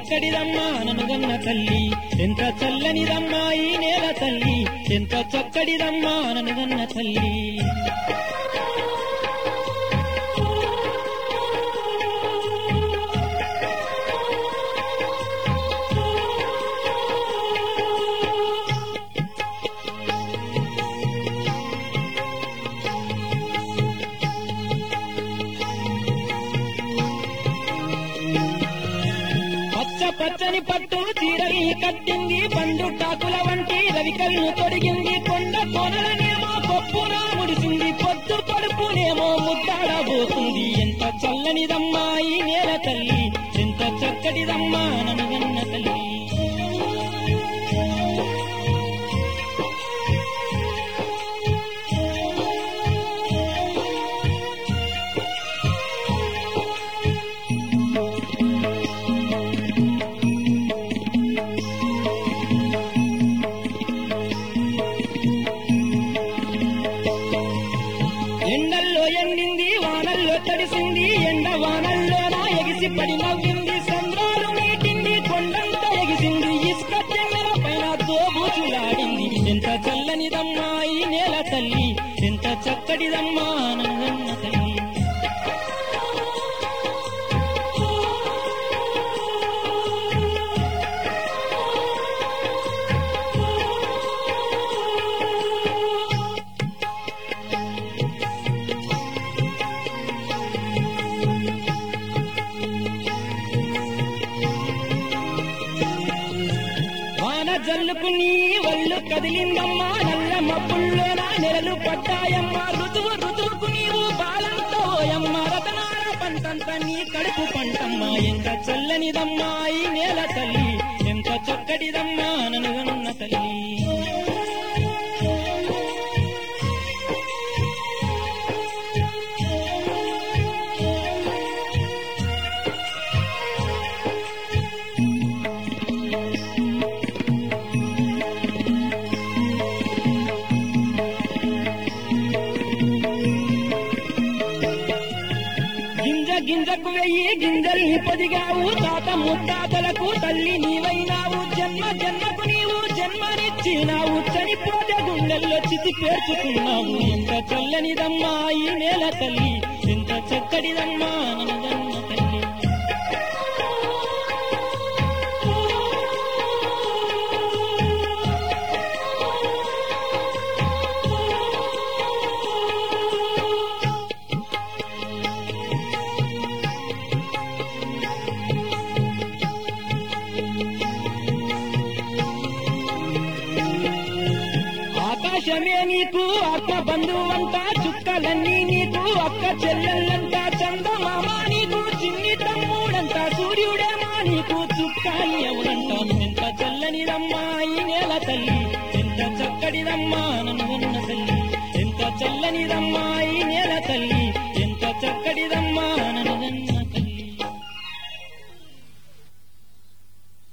చక్కడిదమ్మా ననుగన్న తల్లి ఎంత చల్లనిదమ్మా ఈ నేల తల్లి ఎంత చక్కడిదమ్మా ననుగన్న తల్లి పచ్చ పచ్చని పట్టు చీరని కట్టింది పండు టాకుల వంటి రవికల్ను తొడిగింది కొండ కొనలనేమో పప్పున ముడిసింది పొద్దు పడుపునేమో ముద్దాడబోతుంది ఎంత చల్లనిదమ్మా ఈ నేల తల్లి ఎంత చక్కటిదమ్మా నన్ను తల్లి ఎండల్లో ఎండింది వానల్లో తడిసింది ఎండ వానల్లో నా ఎగిసి పడి నవ్వింది సంద్రాలు మీటింది కొండంత ఎగిసింది ఇసుక చెంగల పైన తోబూచులాడింది ఎంత చల్లనిదమ్మా ఈ నేల తల్లి ఎంత చక్కటిదమ్మా నన్న తల్లి వాన జల్లుకు నీ వల్లు కదిలిందమ్మా నల్ల మబ్బుల్లో నా నెలలు పడ్డాయమ్మా ఋతువు ఋతువుకు నీవు బాలంతోయమ్మ రతనాల పంటంత నీ కడుపు పంటమ్మా ఎంత చల్లనిదమ్మా ఈ నేల తల్లి ఎంత చక్కటిదమ్మా ననుగన్న తల్లి గింజ గింజకు వెయ్యి గింజల్ని పొదిగావు తాత ముత్తాతలకు తల్లి నీవైనావు జన్మ జన్మకు నీవు జన్మనిచ్చినావు చనిపోతే గుండెల్లో చితి పేర్చుకున్నావు ఎంత చల్లనిదమ్మా ఈ నేల తల్లి ఎంత చక్కడిదమ్మా నన్నదన్న తల్లి ఆకాశమే నీకు ఆత్మ బంధువంట చుక్కలన్నీ నీకు అక్క చెల్లెళ్ళంట చందమామ నీకు చిన్ని తమ్ముడంట సూర్యుడేమా నీకు చుక్కాని ఎవరంట ఎంత చల్లనిదమ్మా ఈ నేల తల్లి ఎంత చక్కడిదమ్మా నన్ను తల్లి ఎంత చల్లనిదమ్మా ఈ నేల తల్లి ఎంత చక్కడిదమ్మా నన్ను